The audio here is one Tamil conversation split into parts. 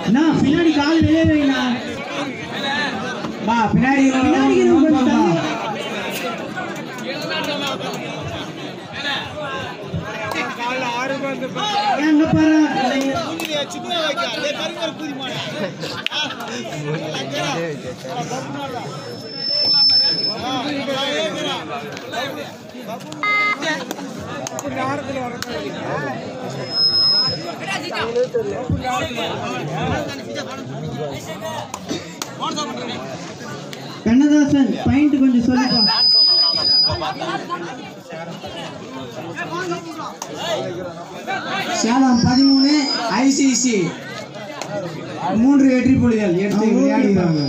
அண்ணா பின்னாடி கால் வெளியே வைண்ணா பா பின்னாடி பின்னாடி இருந்து கொஞ்சம் தள்ளி. ஏன் அங்க பாரு கண்ணதாசன் பாயிண்ட் கொஞ்சம் சொல்லுப்பா சேலம் பதிமூணு ஐசிசி மூன்று வெற்றி புலிகள் எடுத்து விளையாடுகிறாங்க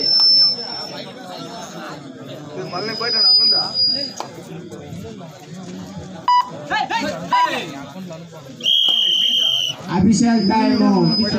Abhishek டைமோ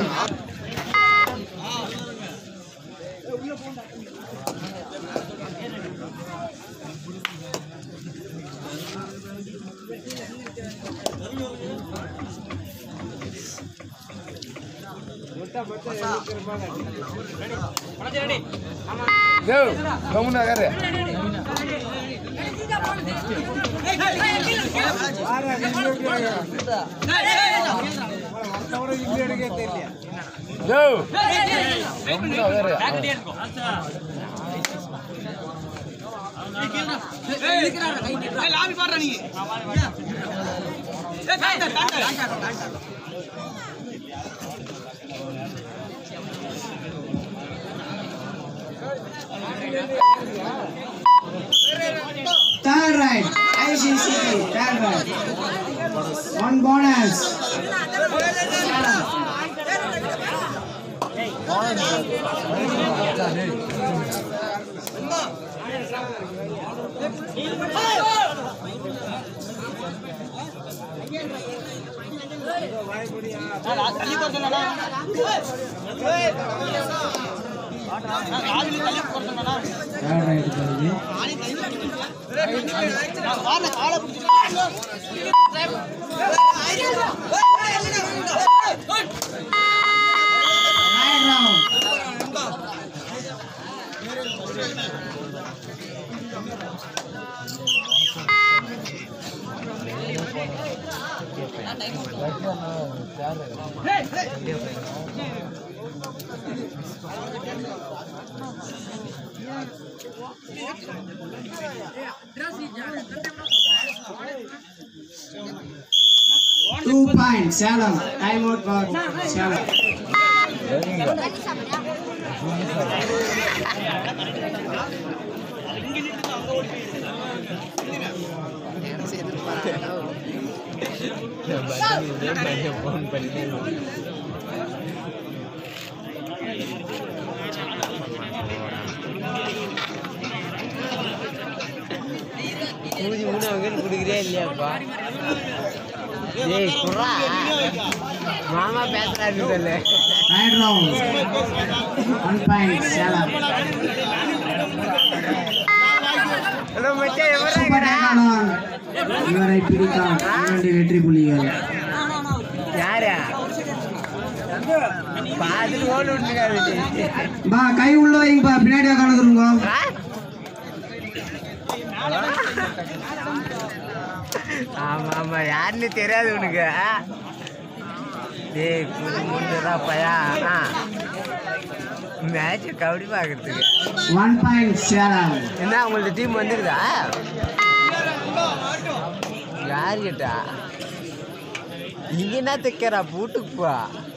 Third right, ICC, third right. One bonus. Third right பாருங்க. Right round. Two points, Salem. Time out for Salem. ஊதி உணவுகள் குடுக்குறே இல்லையாப்பா ஏய் குர்ரா மாமா பேசுறாரு சொல்லு Right round. One point, Salem. Hello மச்சான் எவரா Super Decathlon. இவரை பிடித்தான் இரண்டு வெற்றி புலிகள் யாரா பாதில் ஓடு விட்டுருக்காரு பா கை உள்ள வைங்கப்பா பின்னாடி உட்காந்துருங்க ஆமா ஆமா யாருன்னு தெரியாது உனக்கு டேய் புது முன்னுரா பையா மேட்ச் கபடி பார்க்கறதுக்கு ஒன் பாயிண்ட் சேலம் என்ன உங்களோட டீம் வந்துருதா யார் கிட்டா இங்க என்ன தைக்கிறா பூட்டுக்கு போ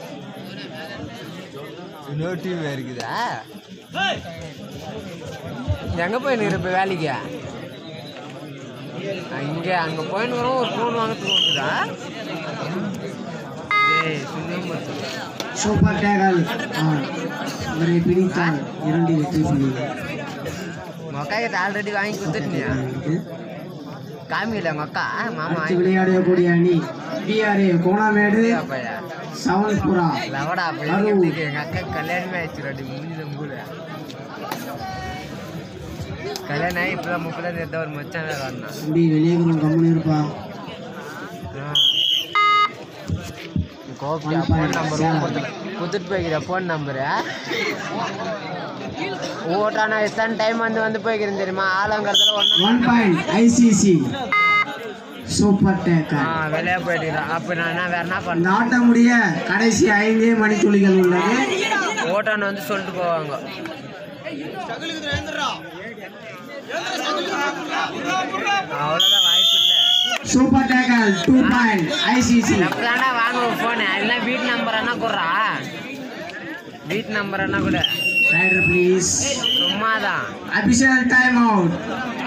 இன்னொரு டீம் இருக்குதா எங்க போய் இருப்ப வேலைக்கு இங்க அங்க போயின்னு வரோம் ஒரு ஃபோன் வாங்கறதுக்கு வருதா ஏய் சுந்தரம் சூப்பர் டேகல் இவரை பிடித்தான் இரண்டு வெற்றி புலிகள் மொக்கா கிட்ட ஆல்ரெடி வாங்கி கொடுத்துட்டியா காமிக்கல உங்க அக்கா மாமா அடுத்து வாங்கி விளையாடக்கூடிய அணி டிஆர்ஏ கோணாமேடு பையா சவன்புரா லவடா அருள். பிள்ளைங்க எங்க அக்கா கல்யாணமே ஆயிடுச்சு ரெண்டு மூஞ்சில மூல கல்யாணம் ஆகி இப்பதான் முப்பதாம் தேதி ஒரு மச்சான் வேற வந்தான் தம்பி வெளியே கொஞ்சம் கம்முன்னு இருப்பா கோபியா ஃபோன் நம்பர் கொடுத்துட்டு போய்க்கிற ஃபோன் நம்பரு ஓட்டானா எத்தனை டைம் வந்து வந்து போய்க்கிறேன் தெரியுமா ஆளுங்கிறதுல ஒன்றும் one point ICC super tackle வெளியே போயிட்டுக்கிறேன் அப்போ நான் என்ன வேற என்ன பண்ண நாட்ட முடிய கடைசி ஐந்தே மணித்துளிகள் உள்ளது ஓட்டான்னு வந்து சொல்லிட்டு போவாங்க அவ்வளோதான் வாய்ப்பு இல்லை super tackle two point ICC எப்பதாண்டா வாங்குவோம் ஃபோனு அதெல்லாம் வீட்டு நம்பர் என்ன கொடுறா வீட்டு நம்பர் என்ன கூட ரைடர் ப்ளீஸ் சும்மாதான் அபிஷியல் டைம் அவுட்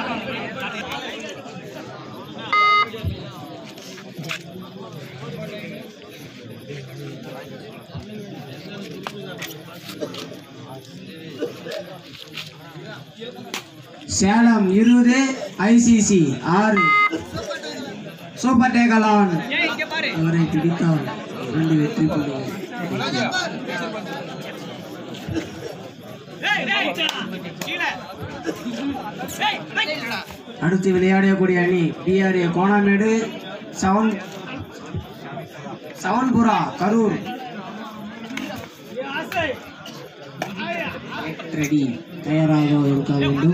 சேலம் இருபது ஐசிசி ஆறு சூப்பர் டேக்கலான் அவரை பிடித்தால் ரெண்டு வெற்றி புள்ளிகள் அடுத்து விளையாடக்கூடிய அணி டிஆர்ஏ கோணாமேடு சவுன் சவன்புரா கரூர் ரெடி தயாராக இருக்க வேண்டும்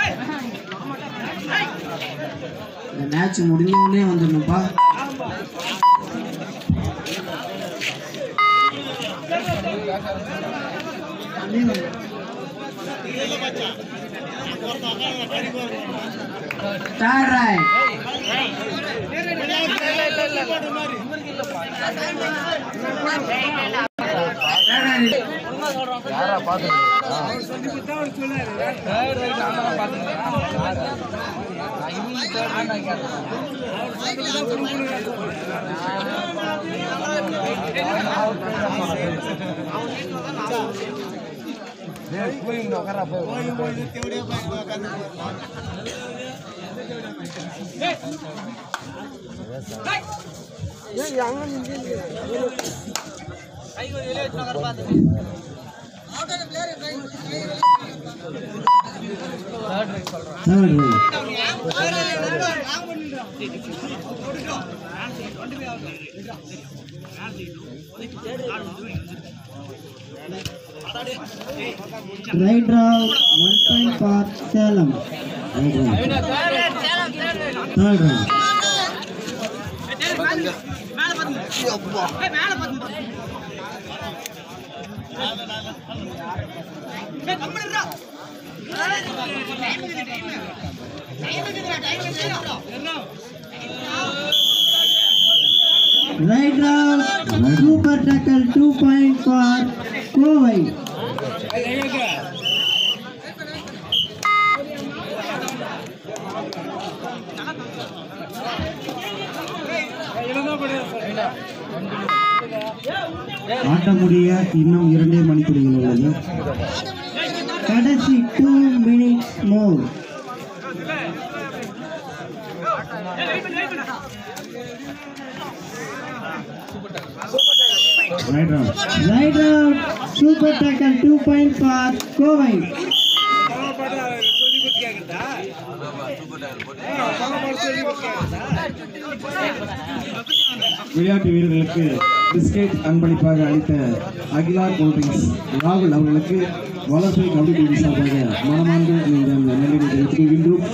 இந்த மேட்ச் முடிஞ்ச உடனே வந்துடணும்ப்பா Third right. Third right. Third right. Right round, one point for Salem. Right round. Third round. Right round, super tackle, two point for Kovai. ஆட்ட முடிய இன்னும் இரண்டே மணித்துளிகள் உள்ளது கடைசி two minutes more Right round. Right round. Super tackle. Two points for Kovai. விளையாட்டு வீரர்களுக்கு பிஸ்கெட் அன்பளிப்பாக அளித்த அகிலா கூல்ட்ரிங்க்ஸ் ராகுல் அவர்களுக்கு வளர்ப்பு கபடி டிவி சார்பாக மனமார்ந்த இந்த நன்றியை தெரிவித்துக் கொள்கின்றோம்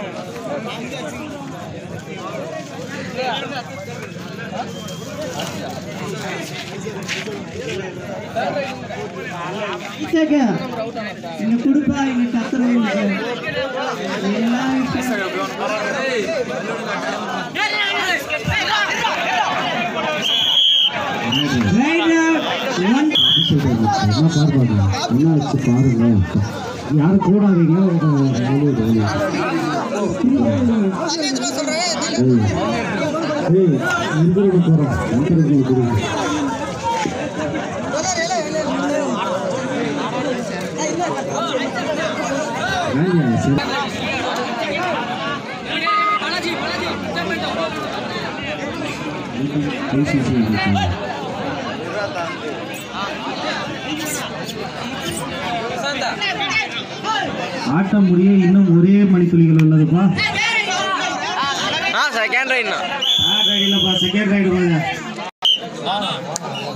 இச்சக்க, இங்க கொடுப்பா இங்க கத்துறவங்க எல்லாம் Right round, one என்ன பாருங்க என்ன வச்சு பாருங்க யாரும் கூடாதீங்க வெளியே வெளியே ஏய் இந்திரனுக்கு போகிறோம் இந்திரனுக்கு போகிறோம் ஏங்க சரி ஐசிசி ஆட்டம் முடிய இன்னும் ஒரே மணித்துளிகள் உள்ளதுப்பா ஆ செகண்ட் ரைட்ண்ணா தேர்ட் ரைடு இல்லைப்பா செகண்ட் ரைடு பாருங்க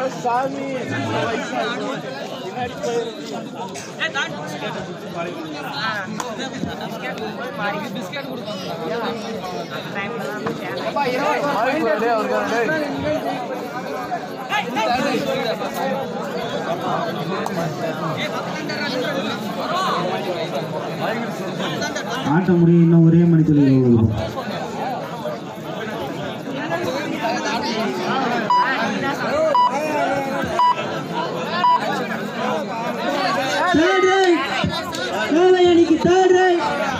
ஆட்டம் முடிய இன்னும் ஒரே மணி துளி இருக்கும் தேர்ட் ரைட் கோவை அணிக்கு third raid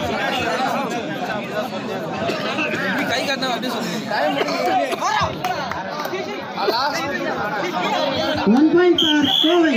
one point for Kovai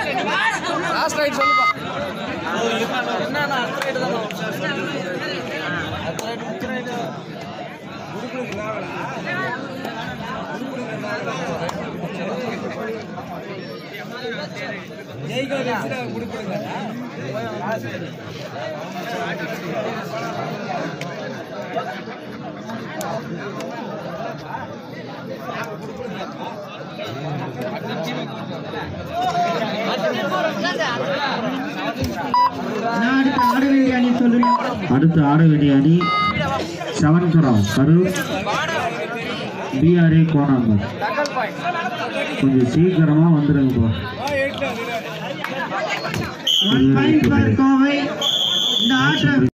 நான் அடுத்து ஆட வேண்டிய அணி சொல்றேன் அடுத்து ஆட வேண்டிய அணி செவன்கரம் கரூர் பிஆர்ஏ கோணாம்பர் கொஞ்சம் சீக்கிரமா வந்துடுங்க ஒன் பாயிண்ட் ஃபார் கோவை இந்த ஆட்டம்